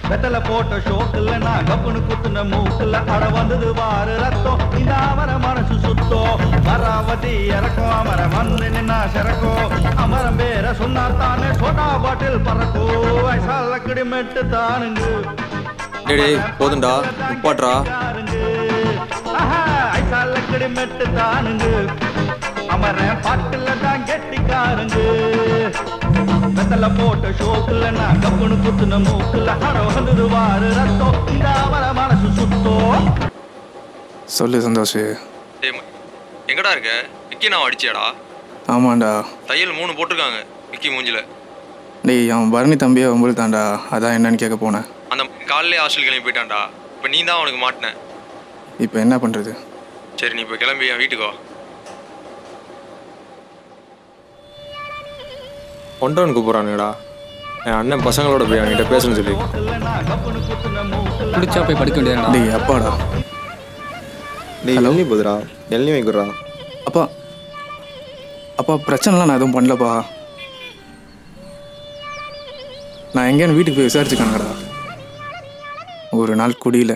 வெத்தல போட்ட ஷோக்குல நான் கப்புனு குத்துன மூக்குல அட வந்தது வாரு ரத்தம் இந்த அமர மனசு சுத்தோ மராவதி இறக்கும் அமர வந்து நின்னா சிறக்கும் அமரம் பேர சொன்னா தானே சோடா பாட்டில் பறக்கோ வயசால கிடிமெட்டு தானுங்க டேய் டேய் போதும்டா உப்பாட்றா ஐசால கிடிமெட்டு தானுங்க அமரன் பாட்டுல தான் கெட்டிக்காருங்க வெத்தல போட்ட ஷோக்குல நான் கப்புனு குத்துன மூக்குல அட வந்தது வாரு ரத்தம் இந்த அமர மனசு சுத்தோ சொல்லு சந்தோஷ் டேய் ம- எங்கடா இருக்க விக்கி நான் அடிச்சியாடா ஆமாண்டா தையல் மூணு போட்டிருக்காங்க விக்கி மூஞ்சில டேய் அவன் பரணி தம்பியை வம்புழுத்தான்டா அதான் என்னன்னு கேட்க போனேன் அந்த காலையிலே ஹாஸ்டல் கிளம்பி போயிட்டான்டா இப்போ நீ தான் அவனுக்கு மாட்டின இப்போ என்ன பண்ணுறது சரி நீ இப்போ கிளம்பி என் வீட்டுக்கு வா கொண்டவன் கூப்பிட்றானுங்கடா என் அண்ணன் பசங்களோட போய் அவன்கிட்ட பேசணும்னு சொல்லி பிடிச்சா போய் படிக்க வேண்டியதுடா டேய் அப்பாடா டேய் எல்னி போதுடா எல்னி வைக்கிறா அப்பா அப்பா பிரச்சனைலாம் நான் எதுவும் பண்ணலப்பா நான் எங்கேன்னு வீட்டுக்கு போய் விசாரிச்சுக்கானுங்கடா ஒரு நாள் குடியில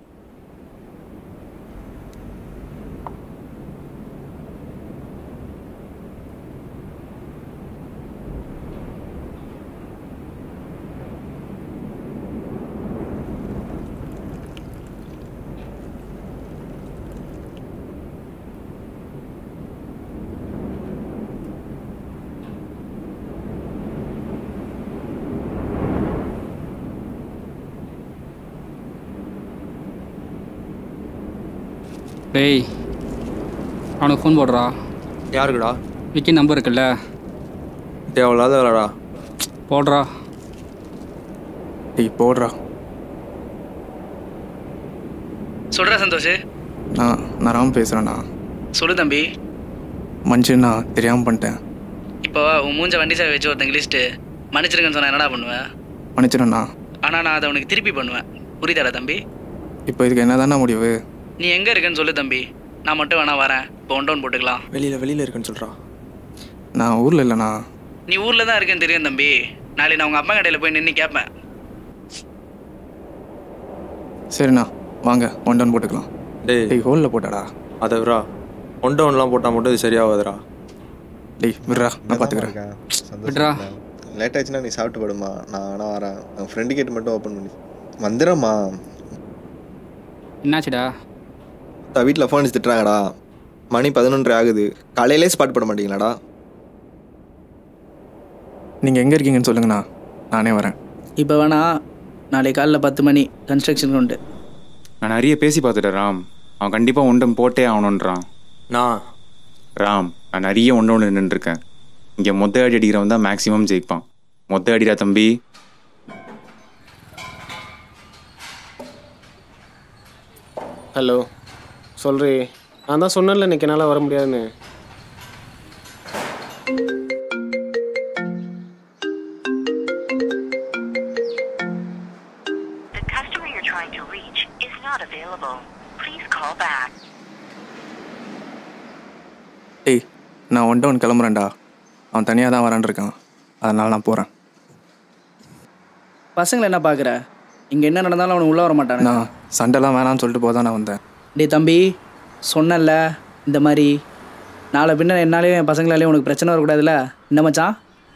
டேய் அவனுக்கு ஃபோன் போடுறா யாருக்குடா விக்கி நம்பர் இருக்குல்ல தேவையில்லாத வேலைடா போடுறா டேய் போடுறா சொல்கிறா சந்தோஷ் நான் நான் ராம் பேசுகிறேண்ணா சொல்லு தம்பி மனுஷன்னா தெரியாமல் பண்ணிட்டேன் இப்போ உன் மூஞ்ச வண்டி சாவி வச்சு ஒருத்தன் கிழிச்சிட்டு மன்னிச்சிருக்கேன்னு சொன்னா என்னடா பண்ணுவேன் மன்னிச்சிடண்ணா ஆனால் நான் அதை உனக்கு திருப்பி பண்ணுவேன் புரியுதாடா தம்பி இப்போ இதுக்கு என்ன முடிவு நீ எங்கே இருக்கேன்னு சொல்லு தம்பி நான் மட்டும் வேணா வரேன் இப்போ ஒன் டவுன் போட்டுக்கலாம் வெளியில் வெளியில் இருக்குன்னு சொல்கிறா நான் ஊரில் இல்லைண்ணா நீ ஊரில் தான் இருக்கேன்னு தெரியும் தம்பி நாளைக்கு நான் உங்கள் அப்பா கடையில் போய் நின்று கேட்பேன் சரிண்ணா வாங்க ஒன் டவுன் போட்டுக்கலாம் டேய் டேய் ஹோலில் போட்டாடா அதை விரா ஒன் டவுன்லாம் போட்டால் மட்டும் இது சரியாகாதுடா டேய் விட்றா நான் பார்த்துக்கிறேன் விட்றா. லேட் ஆச்சுன்னா நீ சாப்பிட்டு போடுமா நான் ஆனால் வரேன் என் ஃப்ரெண்டு கேட்டு மட்டும் ஓப்பன் பண்ணி வந்துடுறேம்மா என்னாச்சுடா வீட்டில் ஃபோன் அடிச்சு திட்டுறாங்கடா மணி பதினொன்றரை ஆகுது காலையிலே ஸ்பாட் பண்ண மாட்டீங்களாடா நீங்கள் எங்கே இருக்கீங்கன்னு சொல்லுங்கண்ணா நானே வரேன் இப்போ வேணா நாளைக்கு காலைல பத்து மணி கன்ஸ்ட்ரக்ஷன் உண்டு நான் நிறைய பேசி பார்த்துட்டேன் ராம் அவன் கண்டிப்பாக ஒன்றும் போட்டே ஆகணுன்றான் நான் ராம் நான் நிறைய ஒன்று ஒன்று நின்றுருக்கேன் இங்கே மொத்த அடி அடிக்கிறவன் தான் மேக்ஸிமம் ஜெயிப்பான் மொத்த அடிடா தம்பி ஹலோ சொல்றி நான் தான் சொன்னேன்ல இன்னைக்கு என்னால் வர முடியாதுன்னு The customer you're trying to reach is not available. Please call back. டேய் நான் ஒன் டவுன் கிளம்புறேன்டா அவன் தனியாக தான் வரான் இருக்கான் அதனால் நான் போகிறேன் பசங்களை என்ன பார்க்குற இங்கே என்ன நடந்தாலும் அவனுக்கு உள்ளே வர மாட்டானு நான் சண்டைலாம் வேணாம்னு சொல்லிட்டு போதான் நான் வந்தேன் டேய் தம்பி சொன்னேன்ல இந்த மாதிரி நாளை பின்ன என்னாலேயும் என் பசங்களாலேயும் உனக்கு பிரச்சனை வரக்கூடாதுல்ல என்ன மச்சான்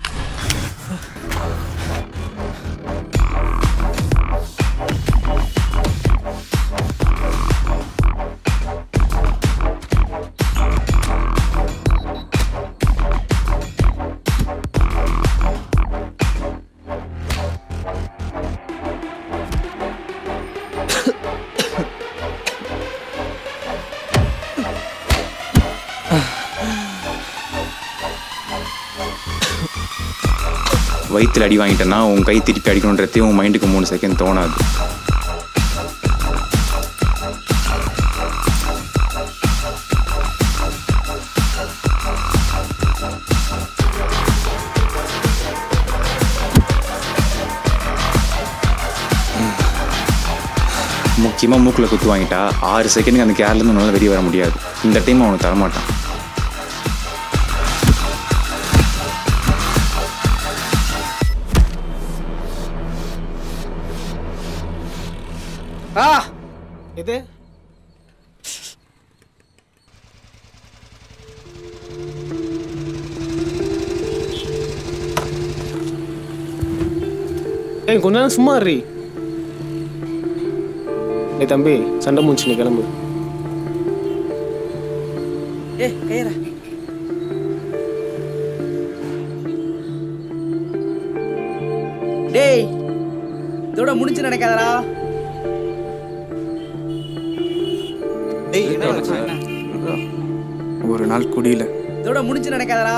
வயிற்றில் அடி வாங்கிட்டேன்னா உன் கை திருப்பி அடிக்கணுன்றதே உன் மைண்டுக்கு மூணு செகண்ட் தோணாது முக்கியமாக மூக்கில் குத்து வாங்கிட்டா ஆறு செகண்டுக்கு அந்த கேர்லேருந்து உன்னால் வெளியே வர முடியாது இந்த டைம் அவனுக்கு தரமாட்டான் ஆ எது ஏய் கொஞ்ச நேரம் சும்மா இருறி ஏய் தம்பி சண்டை முடிச்சு நீ கிளம்பு ஏ கையற டேய் இதோட முடிஞ்சு நினைக்காதடா டேய் என்ன ஒரு நாள் குடியில இதோட முடிஞ்சு நினைக்காதடா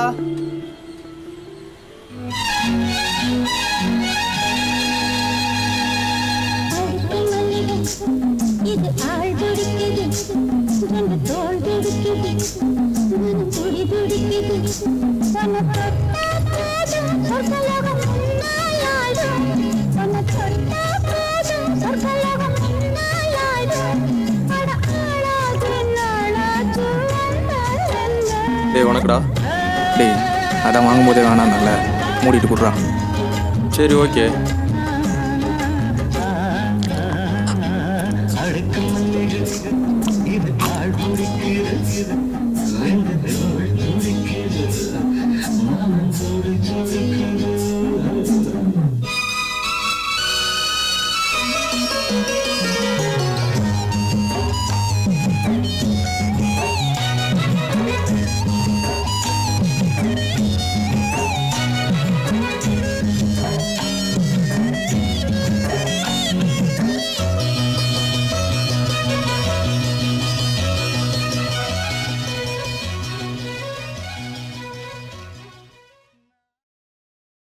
இது ஆள் துடிக்குது ரெண்டு தோல் துடிக்குது மனம் துடி துடிக்குது உன்னை தொட்டா போதும் சொர்க்கலோகம் முன்னாயாடும் உன்னை தொட்டா போதும் சொர்க்கலோகம் முன்னாயாடும் அட ஆளாது நாளாச்சு வந்தால் டேய் உனக்குடா டேய் அதான் வாங்கும்போதே வேணாம் நல்ல மூடிட்டு கொடுறான் சரி ஓகே